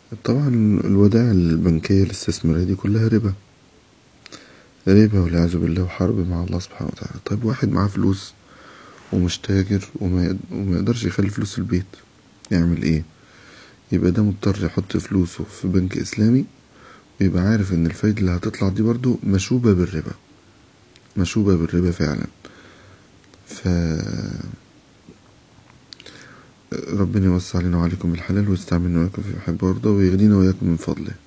طبعا الودائع البنكية الاستثمارية دي كلها ربا ربا والعياذ بالله وحرب مع الله سبحانه وتعالى طيب واحد معاه فلوس ومش تاجر وميقدرش يخلي فلوسه في البيت يعمل ايه يبقى دا مضطر يحط فلوسه في بنك اسلامي ويبقى عارف ان الفايدة اللي هتطلع دي برضو مشوبة بالربا مشوبة بالربا فعلا ف ربنا يوسع علينا وعليكم الحلال ويستعملنا وياكم في محبه ويرضى ويغنينا وإياكم من فضله